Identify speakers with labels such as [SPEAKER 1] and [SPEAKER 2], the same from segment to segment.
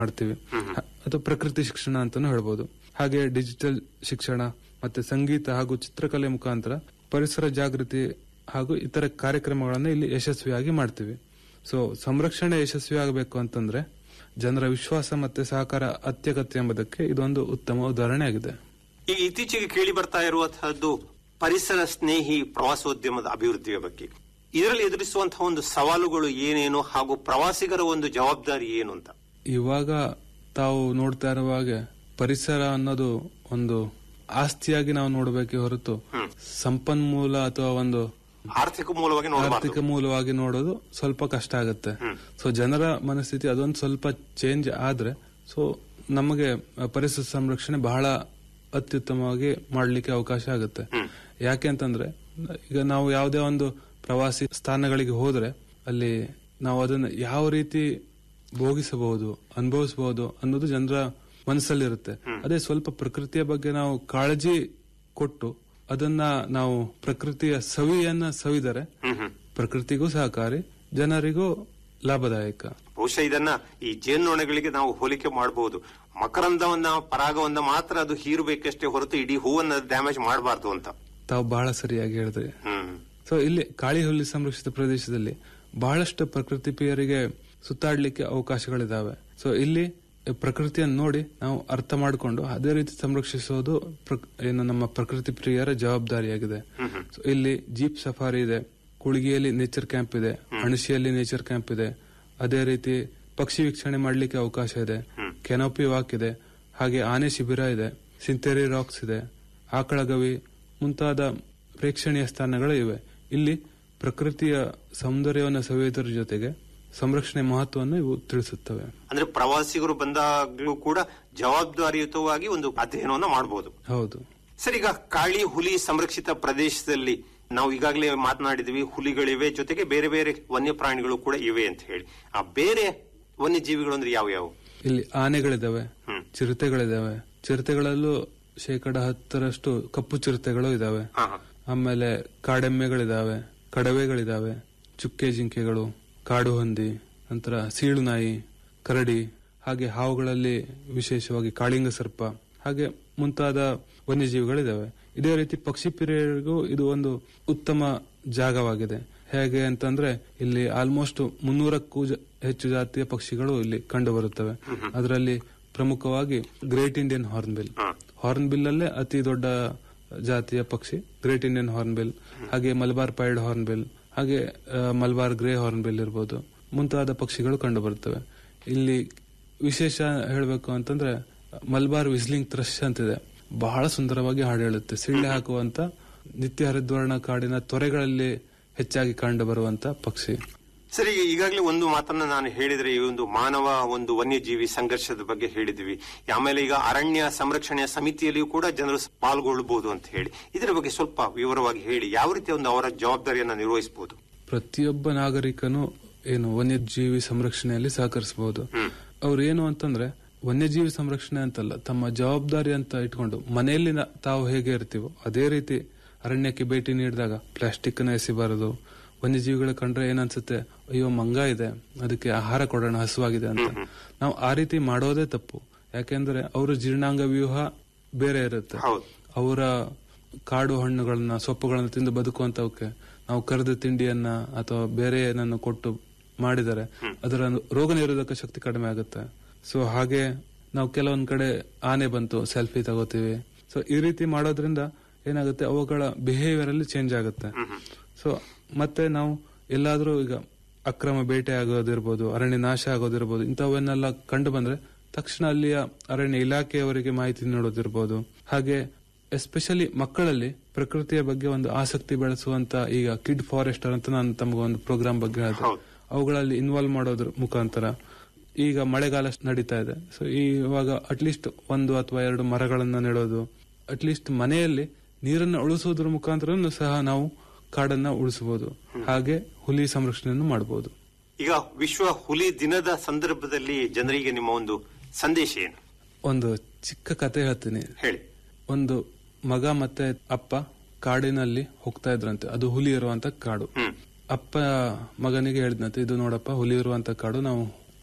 [SPEAKER 1] ಮಾಡ್ತೀವಿ ಹ- ಅಥವಾ ಪ್ರಕೃತಿ ಶಿಕ್ಷಣ ಅಂತಾನು ಹೇಳ್ಬೋದು ಹಾಗೆ ಡಿಜಿಟಲ್ ಶಿಕ್ಷಣ ಮತ್ತೆ ಸಂಗೀತ ಹಾಗೂ ಚಿತ್ರಕಲೆ ಮುಖಾಂತರ ಪರಿಸರ ಜಾಗೃತಿ ಹಾಗೂ ಇತರ ಕಾರ್ಯಕ್ರಮಗಳನ್ನು ಇಲ್ಲಿ ಯಶಸ್ವಿಯಾಗಿ ಮಾಡ್ತೀವಿ ಸೊ ಸಂರಕ್ಷಣೆ ಯಶಸ್ವಿ ಆಗಬೇಕು ಅಂತಂದ್ರೆ ಜನರ ವಿಶ್ವಾಸ ಮತ್ತೆ ಸಹಕಾರ ಅತ್ಯಗತ್ಯ ಎಂಬುದಕ್ಕೆ ಇದೊಂದು ಉತ್ತಮ ಉದಾಹರಣೆ ಆಗಿದೆ
[SPEAKER 2] ಈಗ ಇತ್ತೀಚೆಗೆ ಕೇಳಿ ಬರ್ತಾ ಇರುವಂತಹದ್ದು ಪರಿಸರ ಸ್ನೇಹಿ ಪ್ರವಾಸೋದ್ಯಮದ ಅಭಿವೃದ್ಧಿಯ ಬಗ್ಗೆ ಇದರಲ್ಲಿ ಎದುರಿಸುವಂತಹ ಒಂದು ಸವಾಲುಗಳು ಏನೇನು ಹಾಗೂ ಪ್ರವಾಸಿಗರ ಒಂದು ಜವಾಬ್ದಾರಿ ಏನು ಅಂತ
[SPEAKER 1] ಇವಾಗ ತಾವು ನೋಡ್ತಾ ಇರುವ ಹಾಗೆ ಪರಿಸರ ಅನ್ನೋದು ಒಂದು ಆಸ್ತಿಯಾಗಿ ನಾವು ನೋಡಬೇಕೆ ಹೊರತು ಸಂಪನ್ಮೂಲ ಅಥವಾ ಒಂದು
[SPEAKER 2] ಆರ್ಥಿಕ ಮೂಲವಾಗಿ ನೋಡಬಾರ್ದು
[SPEAKER 1] ಆರ್ಥಿಕ ಮೂಲವಾಗಿ ನೋಡೋದು ಸ್ವಲ್ಪ ಕಷ್ಟ ಆಗುತ್ತೆ ಸೊ ಜನರ ಮನಸ್ಥಿತಿ ಅದೊಂದು ಸ್ವಲ್ಪ ಚೇಂಜ್ ಆದ್ರೆ ಸೊ ನಮಗೆ ಪರಿಸರ ಸಂರಕ್ಷಣೆ ಬಹಳ ಅತ್ಯುತ್ತಮವಾಗಿ ಮಾಡ್ಲಿಕ್ಕೆ ಅವಕಾಶ ಆಗುತ್ತೆ ಯಾಕೆ ಅಂತಂದ್ರೆ ಈಗ ನಾವು ಯಾವುದೇ ಒಂದು ಪ್ರವಾಸಿ ಸ್ಥಾನಗಳಿಗೆ ಹೋದ್ರೆ ಅಲ್ಲಿ ನಾವು ಅದನ್ನ ಯಾವ ರೀತಿ ಭೋಗಿಸಬಹುದು ಅನುಭವಿಸಬಹುದು ಅನ್ನೋದು ಜನರ ಮನಸ್ಸಲ್ಲಿರುತ್ತೆ ಅದೇ ಸ್ವಲ್ಪ ಪ್ರಕೃತಿಯ ಬಗ್ಗೆ ನಾವು ಕಾಳಜಿ ಕೊಟ್ಟು ಅದನ್ನ ನಾವು ಪ್ರಕೃತಿಯ ಸವಿಯನ್ನ ಸವಿದರೆ ಪ್ರಕೃತಿಗೂ ಸಹಕಾರಿ ಜನರಿಗೂ ಲಾಭದಾಯಕ
[SPEAKER 2] ಬಹುಶಃ ಇದನ್ನ ಈ ಜೇನ್ನೊಣಗಳಿಗೆ ನಾವು ಹೋಲಿಕೆ ಮಾಡಬಹುದು ಮಕರಂದವನ್ನ ಪರಾಗವನ್ನ ಮಾತ್ರ ಅದು ಹೀರಬೇಕಷ್ಟೇ ಹೊರತು ಇಡೀ ಹೂವನ್ನ ಡ್ಯಾಮೇಜ್ ಮಾಡಬಾರ್ದು ಅಂತ
[SPEAKER 1] ತಾವು ಬಹಳ ಸರಿಯಾಗಿ ಹೇಳಿದ್ರಿ
[SPEAKER 2] ಹ್ಮ್
[SPEAKER 1] ಸೊ ಇಲ್ಲಿ ಕಾಳಿ ಹುಲಿ ಸಂರಕ್ಷಿತ ಪ್ರದೇಶದಲ್ಲಿ ಬಹಳಷ್ಟು ಪ್ರಕೃತಿ ಪ್ರಿಯರಿಗೆ ಸುತ್ತಾಡ್ಲಿಕ್ಕೆ ಅವಕಾಶಗಳಿದಾವೆ ಸೊ ಇಲ್ಲಿ ಪ್ರಕೃತಿಯನ್ನು ನೋಡಿ ನಾವು ಅರ್ಥ ಮಾಡಿಕೊಂಡು ಅದೇ ರೀತಿ ಸಂರಕ್ಷಿಸೋದು ಪ್ರಕ್- ಏನು ನಮ್ಮ ಪ್ರಕೃತಿ ಪ್ರಿಯರ ಜವಾಬ್ದಾರಿಯಾಗಿದೆ ಸೊ ಇಲ್ಲಿ ಜೀಪ್ ಸಫಾರಿ ಇದೆ ಕುಳಿಗಿಯಲ್ಲಿ ನೇಚರ್ ಕ್ಯಾಂಪ್ ಇದೆ ಅಣಶಿಯಲ್ಲಿ ನೇಚರ್ ಕ್ಯಾಂಪ್ ಇದೆ ಅದೇ ರೀತಿ ಪಕ್ಷಿ ವೀಕ್ಷಣೆ ಮಾಡ್ಲಿಕ್ಕೆ ಅವಕಾಶ ಇದೆ ಕೆನೋಪಿ ವಾಕ್ ಇದೆ ಹಾಗೆ ಆನೆ ಶಿಬಿರ ಇದೆ ಸಿಂತೆರಿ ರಾಕ್ಸ್ ಇದೆ ಆಕಳಗವಿ ಮುಂತಾದ ಪ್ರೇಕ್ಷಣೀಯ ಸ್ಥಾನಗಳು ಇವೆ ಇಲ್ಲಿ ಪ್ರಕೃತಿಯ ಸೌಂದರ್ಯವನ್ನು ಸವಿಯುವುದರ ಜೊತೆಗೆ ಸಂರಕ್ಷಣೆ ಮಹತ್ವವನ್ನು ಇವು ತಿಳಿಸುತ್ತವೆ
[SPEAKER 2] ಅಂದ್ರೆ ಪ್ರವಾಸಿಗರು ಬಂದಾಗ್ಲೂ ಕೂಡ ಜವಾಬ್ದಾರಿಯುತವಾಗಿ ಒಂದು ಅಧ್ಯಯನವನ್ನ ಮಾಡಬಹುದು
[SPEAKER 1] ಹೌದು
[SPEAKER 2] ಸರ್ ಈಗ ಕಾಳಿ ಹುಲಿ ಸಂರಕ್ಷಿತ ಪ್ರದೇಶದಲ್ಲಿ ನಾವು ಈಗಾಗಲೇ ಮಾತನಾಡಿದ್ವಿ ಹುಲಿಗಳಿವೆ ಜೊತೆಗೆ ಬೇರೆ ಬೇರೆ ವನ್ಯಪ್ರಾಣಿಗಳು ಕೂಡ ಇವೆ ಅಂತ ಹೇಳಿ ಆ ಬೇರೆ ವನ್ಯಜೀವಿಗಳು ಅಂದ್ರೆ ಯಾವ ಯಾವ
[SPEAKER 1] ಇಲ್ಲಿ ಆನೆಗಳಿದಾವೆ
[SPEAKER 2] ಹ್ಮ್.
[SPEAKER 1] ಚಿರತೆಗಳಿದಾವೆ ಚಿರತೆಗಳಲ್ಲೂ ಶೇಕಡ ಹತ್ತರಷ್ಟು ಕಪ್ಪು ಚಿರತೆಗಳು ಇದಾವೆ
[SPEAKER 2] ಹಾ ಹಾ
[SPEAKER 1] ಆಮೇಲೆ ಕಾಡೆಮ್ಮೆಗಳಿದಾವೆ ಕಡವೆಗಳಿದಾವೆ ಚುಕ್ಕೆ ಜಿಂಕೆಗಳು ಕಾಡು ಹಂದಿ ನಂತರ ಸೀಳು ನಾಯಿ ಕರಡಿ ಹಾಗೆ ಹಾವುಗಳಲ್ಲಿ ವಿಶೇಷವಾಗಿ ಕಾಳಿಂಗ ಸರ್ಪ ಹಾಗೆ ಮುಂತಾದ ವನ್ಯಜೀವಿಗಳಿದಾವೆ ಇದೇ ರೀತಿ ಪಕ್ಷಿ ಪ್ರಿಯರಿಗೂ ಇದು ಒಂದು ಉತ್ತಮ ಜಾಗವಾಗಿದೆ ಹೇಗೆ ಅಂತಂದ್ರೆ ಇಲ್ಲಿ ಆಲ್ಮೋಸ್ಟ್ ಮುನ್ನೂರಕ್ಕೂ ಜ- ಹೆಚ್ಚು ಜಾತಿಯ ಪಕ್ಷಿಗಳು ಇಲ್ಲಿ ಕಂಡು ಬರುತ್ತವೆ ಅದರಲ್ಲಿ ಪ್ರಮುಖವಾಗಿ ಗ್ರೇಟ್ ಇಂಡಿಯನ್ ಹಾರ್ನ್ಬಿಲ್ ಹಾರ್ನ್ಬಿಲ್ ಅಲ್ಲೇ ಅತಿ ದೊಡ್ಡ ಜಾತಿಯ ಪಕ್ಷಿ ಗ್ರೇಟ್ ಇಂಡಿಯನ್ ಹಾರ್ನ್ಬಿಲ್ ಹಾಗೆ ಮಲಬಾರ್ ಪೈಡ್ ಹಾರ್ನ್ಬಿಲ್ ಹಾಗೆ ಆ, ಮಲಬಾರ್ ಗ್ರೇ ಹಾರ್ನ್ಬಿಲ್ ಇರ್ಬೋದು ಮುಂತಾದ ಪಕ್ಷಿಗಳು ಕಂಡು ಬರುತ್ತವೆ ಇಲ್ಲಿ ವಿಶೇಷ ಹೇಳಬೇಕು ಅಂತಂದ್ರೆ ಮಲಬಾರ್ ವಿಸ್ಲಿಂಗ್ ಥ್ರಶ್ ಅಂತಿದೆ ಬಹಳ ಸುಂದರವಾಗಿ ಹಾಡು ಹೇಳುತ್ತೆ ಸಿಳ್ಳೆ ಹಾಕುವಂತ ನಿತ್ಯ ಹರಿದ್ವರ್ಣ ಕಾಡಿನ ತೊರೆಗಳಲ್ಲಿ ಹೆಚ್ಚಾಗಿ ಕಂಡು ಬರುವಂತ ಪಕ್ಷಿ
[SPEAKER 2] ಸರಿ ಈಗಾಗಲೇ ಒಂದು ಮಾತನ್ನ ನಾನು ಹೇಳಿದ್ರೆ ಈ ಒಂದು ಮಾನವ ಒಂದು ವನ್ಯಜೀವಿ ಸಂಘರ್ಷದ ಬಗ್ಗೆ ಹೇಳಿದ್ವಿ ಆಮೇಲೆ ಈಗ ಅರಣ್ಯ ಸಂರಕ್ಷಣೆಯ ಸಮಿತಿಯಲ್ಲಿಯೂ ಕೂಡ ಜನರು ಪಾಲ್ಗೊಳ್ಳಬಹುದು ಅಂತ ಹೇಳಿ ಇದರ ಬಗ್ಗೆ ಸ್ವಲ್ಪ ವಿವರವಾಗಿ ಹೇಳಿ ಯಾವ ರೀತಿ ಒಂದು ಅವರ ಜವಾಬ್ದಾರಿಯನ್ನ ನಿರ್ವಹಿಸಬಹುದು
[SPEAKER 1] ಪ್ರತಿಯೊಬ್ಬ ನಾಗರಿಕನು ಏನು ವನ್ಯಜೀವಿ ಸಂರಕ್ಷಣೆಯಲ್ಲಿ ಸಹಕರಿಸಬಹುದು ಅವ್ರು ಏನು ಅಂತಂದ್ರೆ ವನ್ಯಜೀವಿ ಸಂರಕ್ಷಣೆ ಅಂತಲ್ಲ ತಮ್ಮ ಜವಾಬ್ದಾರಿ ಅಂತ ಇಟ್ಕೊಂಡು ಮನೆಯಲ್ಲಿ ನ- ತಾವು ಹೇಗೆ ಇರ್ತೀವೋ ಅದೇ ರೀತಿ ಅರಣ್ಯಕ್ಕೆ ಭೇಟಿ ನೀಡಿದಾಗ ಪ್ಲಾಸ್ಟಿಕ್ ನ ಎಸಿಬಾರದು ವನ್ಯಜೀವಿಗಳ ಕಂಡ್ರೆ ಏನನ್ಸುತ್ತೆ ಅಯ್ಯೋ ಮಂಗ ಇದೆ ಅದಕ್ಕೆ ಆಹಾರ ಕೊಡೋಣ ಹಸುವಾಗಿದೆ ಅಂತ ನಾವು ಆ ರೀತಿ ಮಾಡೋದೇ ತಪ್ಪು ಯಾಕೆಂದ್ರೆ ಅವರ ಜೀರ್ಣಾಂಗ ವ್ಯೂಹ ಬೇರೆ ಇರುತ್ತೆ
[SPEAKER 2] ಹೌದು
[SPEAKER 1] ಅವರ ಕಾಡು ಹಣ್ಣುಗಳನ್ನ ಸೊಪ್ಪುಗಳನ್ನ ತಿಂದು ಬದುಕುವಂತವಕ್ಕೆ ನಾವು ಕರೆದ ತಿಂಡಿಯನ್ನ ಅಥವಾ ಬೇರೆ ಏನನ್ನು ಕೊಟ್ಟು ಮಾಡಿದರೆ ಅದರ ರೋಗ ನಿರೋಧಕ ಶಕ್ತಿ ಕಡಿಮೆ ಆಗುತ್ತೆ ಸೊ ಹಾಗೆ ನಾವು ಕೆಲವೊಂದ್ ಕಡೆ ಆನೆ ಬಂತು ಸೆಲ್ಫಿ ತಗೋತೀವಿ ಸೊ ಈ ರೀತಿ ಮಾಡೋದ್ರಿಂದ ಏನಾಗುತ್ತೆ ಅವುಗಳ ಬಿಹೇವಿಯರ್ ಅಲ್ಲಿ ಚೇಂಜ್ ಆಗುತ್ತೆ ಸೊ ಮತ್ತೆ ನಾವು ಎಲ್ಲಾದ್ರೂ ಈಗ ಅಕ್ರಮ ಬೇಟೆ ಆಗೋದಿರ್ಬೋದು ಅರಣ್ಯ ನಾಶ ಆಗೋದಿರ್ಬೋದು ಇಂಥವನ್ನೆಲ್ಲ ಕಂಡು ಬಂದ್ರೆ ತಕ್ಷಣ ಅಲ್ಲಿಯ ಅರಣ್ಯ ಇಲಾಖೆಯವರಿಗೆ ಮಾಹಿತಿ ನೀಡೋದಿರ್ಬೋದು ಹಾಗೆ ಎಸ್ಪೆಷಲಿ ಮಕ್ಕಳಲ್ಲಿ ಪ್ರಕೃತಿಯ ಬಗ್ಗೆ ಒಂದು ಆಸಕ್ತಿ ಬೆಳೆಸುವಂತ ಈಗ ಕಿಡ್ ಫಾರೆಸ್ಟರ್ ಅಂತ ನಾನು ತಮಗೆ ಒಂದು ಪ್ರೋಗ್ರಾಮ್ ಬಗ್ಗೆ ಹೇಳಿದೆ
[SPEAKER 2] ಹೌದು.
[SPEAKER 1] ಅವುಗಳಲ್ಲಿ ಇನ್ವಾಲ್ವ್ ಮಾಡೋದ್ರ ಮುಖಾಂತರ ಈಗ ಮಳೆಗಾಲ ನಡೀತಾ ಇದೆ ಸೊ ಇವಾಗ ಅಟ್ಲೀಸ್ಟ್ ಒಂದು ಅಥವಾ ಎರಡು ಮರಗಳನ್ನ ನೆಡೋದು ಅಟ್ಲೀಸ್ಟ್ ಮನೆಯಲ್ಲಿ ನೀರನ್ನು ಉಳಿಸೋದ್ರ ಮುಖಾಂತರ ಸಹ ನಾವು ಕಾಡನ್ನ ಉಳಿಸಬಹುದು ಹಾಗೆ ಹುಲಿ ಸಂರಕ್ಷಣೆಯನ್ನು ಮಾಡಬಹುದು
[SPEAKER 2] ಈಗ ವಿಶ್ವ ಹುಲಿ ದಿನದ ಸಂದರ್ಭದಲ್ಲಿ ಜನರಿಗೆ ನಿಮ್ಮ ಒಂದು ಸಂದೇಶ ಏನು
[SPEAKER 1] ಒಂದು ಚಿಕ್ಕ ಕತೆ ಹೇಳ್ತೀನಿ
[SPEAKER 2] ಹೇಳಿ
[SPEAKER 1] ಒಂದು ಮಗ ಮತ್ತೆ ಅಪ್ಪ ಕಾಡಿನಲ್ಲಿ ಹೋಗ್ತಾ ಇದ್ರಂತೆ ಅದು ಹುಲಿ ಇರುವಂತ ಕಾಡು
[SPEAKER 2] ಹ್ಮ್
[SPEAKER 1] ಅಪ್ಪ ಮಗನಿಗೆ ಹೇಳಿದ್ನಂತೆ ಇದು ನೋಡಪ್ಪ ಹುಲಿ ಇರುವಂತ ಕಾಡು ನಾವು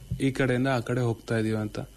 [SPEAKER 1] ಈ ಕಡೆಯಿಂದ ಆ ಕಡೆ ಹೋಗ್ತಾ ಇದೀವಿ ಅಂತ